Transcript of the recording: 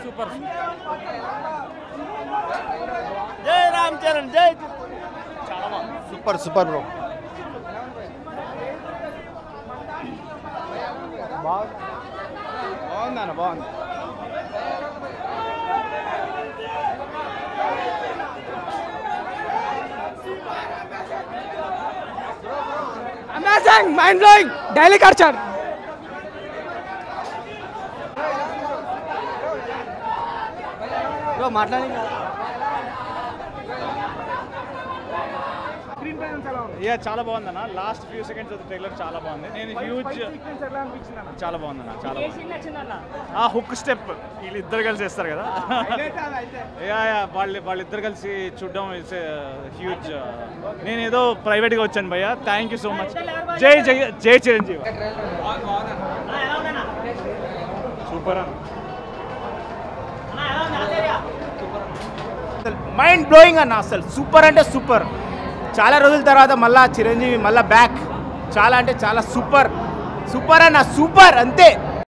super జై రామ్ చరణ్ జై super super bro బాగుందన్న బాగుంది amazing mind blowing daily culture bro మాట్లాడి ఇక చాలా బాగుందన్న last few seconds of trailer చాలా బాగుంది నేను హ్యూజ్ చాలా బాగుందన్న చాలా బాగుంది ఆ హుక్ స్టెప్ వీళ్ళిద్దరు కలిసి వేస్తారు కదా యా యా వాళ్ళు వాళ్ళిద్దరు కలిసి చూడడం ఇట్స్ హ్యూజ్ నేను ఏదో ప్రైవేట్గా వచ్చాను భయ్య థ్యాంక్ యూ సో మచ్ జై జై జై చిరంజీవి సూపర్ అన్న మైండ్ బ్లోయింగ్ అన్న అసలు సూపర్ అంటే సూపర్ చాలా రోజుల తర్వాత మళ్ళా చిరంజీవి మళ్ళా బ్యాక్ చాలా అంటే చాలా సూపర్ సూపర్ అన్న సూపర్ అంతే